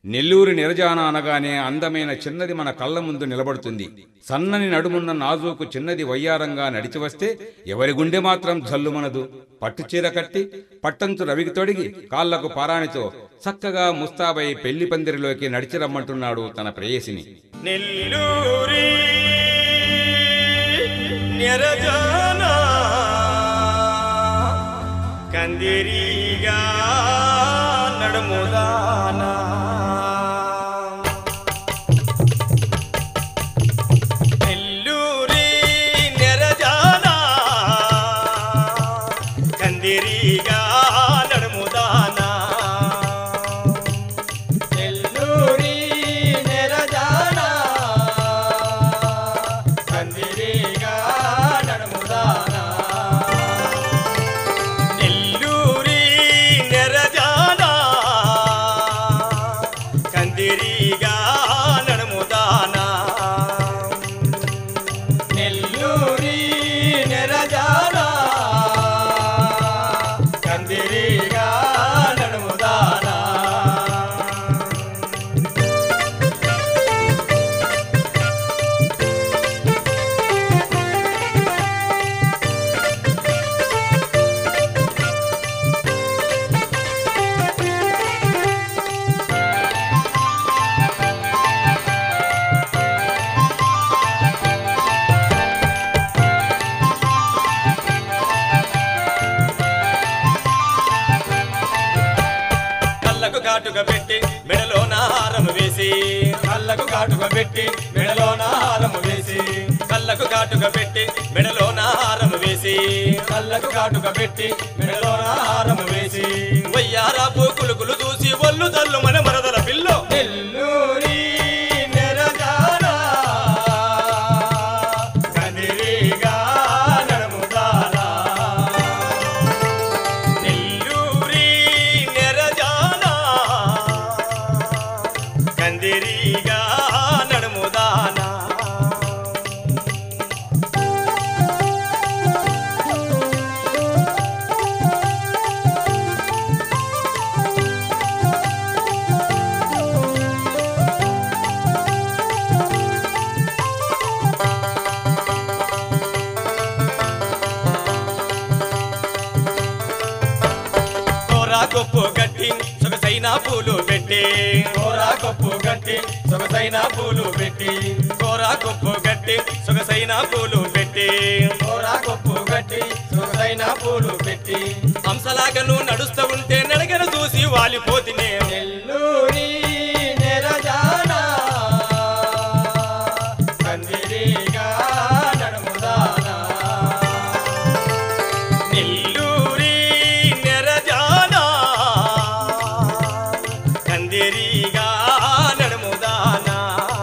నెల్లూరి నిరజాన అనగానే అందమైన చిన్నది మన కళ్ళ ముందు నిలబడుతుంది సన్నని నడుమున్న నాజూకు చిన్నది వయ్యారంగా నడిచి వస్తే ఎవరి గుండె మాత్రం జల్లుమనదు పట్టుచీర కట్టి పట్టంచు రవికి తొడిగి కాళ్లకు పారాణితో చక్కగా ముస్తాబై పెళ్లి పందిరిలోకి నడిచి రమ్మంటున్నాడు తన ప్రేయసిని నెల్లూరి నిరజన కందిరీగా నడుముదానా నెల్లూరి నిరజన కందిరీగా నడుముదానా నెల్లూరి నిరజానా కందిరీగా నడుముదానా నెల్లూరి నిరజానా కందిరీగా నడుముదానా నెల్లూరి నిరజానా కందిరీగా నడుముదానా కళ్ళకు కాటుక పెట్టి మెడలో హారము వేసి కళ్ళకు కాటుక పెట్టి మెడలో హారము వేసి కళ్ళకు కాటుక పెట్టి మెడలో హారము వేసి కళ్ళకు కాటుక పెట్టి మెడలో హారము వేసి వయ్యారా పూకులుకులు చూసి ఒళ్ళు తల్లు మన మరదల పిల్లో నెల్లూరి నెరజానా కదిరిగా నడుముదానా నెల్లూరి నెరజానా కందిరీగా నడుముదానా కోరా కొప్పు గట్టి సొగసైన పూలు పెట్టి కోరా కొప్పు గట్టి సొగసైన పూలు పెట్టి కోరా కొప్పు గట్టి సొగసైన పూలు పెట్టి కోరా కొప్పు గట్టి సొగసైన పూలు పెట్టి హంసలాగను నడుస్తూ ఉంటే నడగను చూసి వాలిపోతినే నెల్లూరి నెరజానా కందిరీగా నడుముదానా నెల్లూరి నెరజానా కందిరీగా నడుముదానా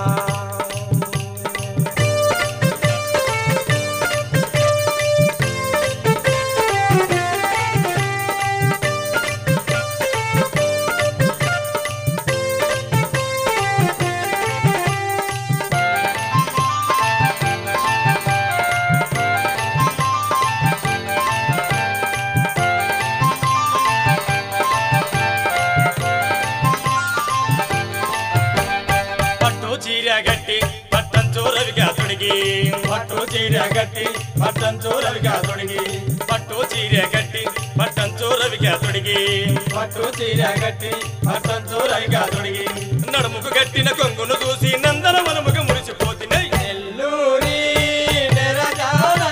పట్టు చీర గట్టి పట్టం చూరవిగా తొడిగి పట్టు చీర గట్టి పట్టం చూరవిగా తొడిగి పట్టు చీర గట్టి పట్టం చూరవిగా తొడిగి పట్టు చీర గట్టి పట్టం చూరవిగా తొడిగి నడుముకు గట్టిన కొంగును చూసి నందన మనముకు మురిసిపోతున్నాయి నెల్లూరి నెరజానా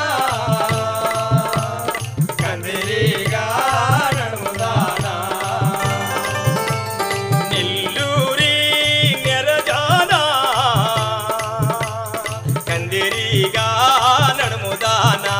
కందిరీగా నడుముదానా నెల్లూరి నెరజానా కందిరీగా నడుముదానా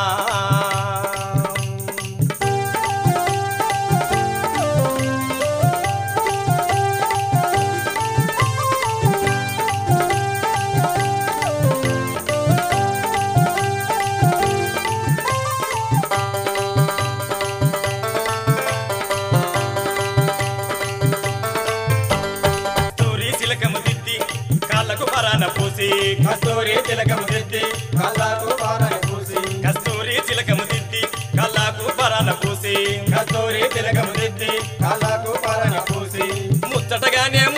కస్తూరి తిలకము దిద్ది కాళ్ళకు పరాన పూసి కస్తూరి తిలకము దిద్ది కాళ్ళకు పరాన పూసి కస్తూరి తిలకము దిద్ది కాళ్ళకు పరాన పూసి కస్తూరి తిలకము దిద్ది కాళ్ళకు పరాన పూసి ముచ్చటగానే